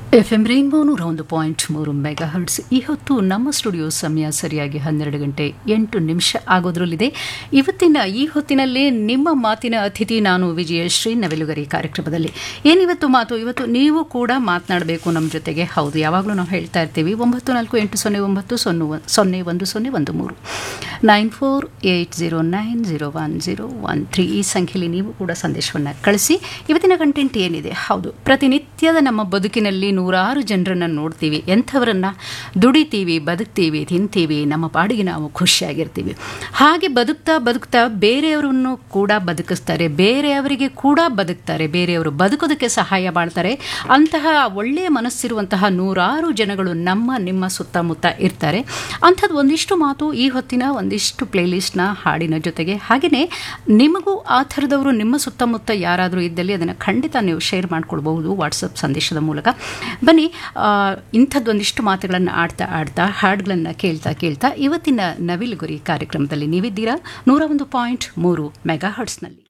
F M rainbow ನೂರ ಒಂದು point ಮೂರು ಮೆಗಾ ಹರ್ಟ್ಸ್ ಈ ಹೊತ್ತು ನಮ್ಮ ಸ್ಟುಡಿಯೋ ಸಮಯ ಸರಿಯಾಗಿ ಹನ್ನೆರಡು ಗಂಟೆ ಎಂಟು ನಿಮಿಷ ಆಗೋದ್ರಲ್ಲಿದೆ ಇವತ್ತಿನ ಈ ಹೊತ್ತಿನಲ್ಲಿ ನಿಮ್ಮ ಮಾತಿನ ಅತಿಥಿ ನಾನು ವಿಜಯಶ್ರೀ ನವೆಲುಗರಿ ಕಾರ್ಯಕ್ರಮದಲ್ಲಿ ಏನಿವತ್ತು ಮಾತು ಇವತ್ತು ನೀವು ಕೂಡ ಮಾತನಾಡಬೇಕು ನಮ್ಮ ಜೊತೆಗೆ ಹೌದು ಯಾವಾಗಲೂ ನಾವು ಹೇಳ್ತಾ ಇರ್ತೀವಿ ಒಂಬತ್ತು ನಾಲ್ಕು ಎಂಟು ಸೊನ್ನೆ ಒಂಬತ್ತು ಸೊನ್ನೆ ಒನ್- ಸೊನ್ನೆ ಒಂದು ಸೊನ್ನೆ ಒಂದು ಮೂರು nine four eight zero nine zero one zero one three ಈ ಸಂಖ್ಯೆಯಲ್ಲಿ ನೀವು ಕೂಡ ಸಂದೇಶವನ್ನು ಕಳಿಸಿ ಇವತ್ತಿನ ಕಂಟೆಂಟ್ ಏನಿದೆ ಹೌದು ಪ್ರತಿನಿತ್ಯದ ನಮ್ಮ ಬದುಕಿನಲ್ಲಿ ನೂರಾರು ಜನರನ್ನು ನೋಡ್ತೀವಿ ಎಂಥವರನ್ನ ದುಡಿತೀವಿ ಬದುಕ್ತೀವಿ ತಿಂತೀವಿ ನಮ್ಮ ಪಾಡಿಗೆ ನಾವು ಖುಷಿಯಾಗಿರ್ತೀವಿ ಹಾಗೆ ಬದುಕ್ತಾ ಬದುಕ್ತಾ ಬೇರೆಯವರನ್ನು ಕೂಡ ಬದುಕಿಸ್ತಾರೆ ಬೇರೆಯವರಿಗೆ ಕೂಡ ಬದುಕ್ತಾರೆ ಬೇರೆಯವರು ಬದುಕೋದಕ್ಕೆ ಸಹಾಯ ಮಾಡ್ತಾರೆ ಅಂತಹ ಒಳ್ಳೆಯ ಮನಸ್ಸಿರುವಂತಹ ನೂರಾರು ಜನಗಳು ನಮ್ಮ ನಿಮ್ಮ ಸುತ್ತಮುತ್ತ ಇರ್ತಾರೆ ಅಂಥದ್ದು ಒಂದಿಷ್ಟು ಮಾತು ಈ ಹೊತ್ತಿನ ಒಂದಿಷ್ಟು ಪ್ಲೇಲಿಸ್ಟ್ನ ಹಾಡಿನ ಜೊತೆಗೆ ಹಾಗೆಯೇ ನಿಮಗೂ ಆ ಥರದವರು ನಿಮ್ಮ ಸುತ್ತಮುತ್ತ ಯಾರಾದರೂ ಇದ್ದಲ್ಲಿ ಅದನ್ನು ಖಂಡಿತ ನೀವು ಶೇರ್ ಮಾಡ್ಕೊಳ್ಬಹುದು ವಾಟ್ಸಪ್ ಸಂದೇಶದ ಮೂಲಕ ಬನ್ನಿ ಆ, ಇಂಥದ್ದೊಂದಿಷ್ಟು ಮಾತುಗಳನ್ನು ಆಡ್ತಾ ಆಡ್ತಾ ಹಾಡುಗಳನ್ನು ಕೇಳ್ತಾ ಕೇಳ್ತಾ ಇವತ್ತಿನ ನವಿಲುಗುರಿ ಕಾರ್ಯಕ್ರಮದಲ್ಲಿ ನೀವಿದ್ದೀರಾ ನೂರ ಒಂದು ಪಾಯಿಂಟ್ ಮೂರು ಮೆಗಾ ಹರ್ಟ್ಸ್ನಲ್ಲಿ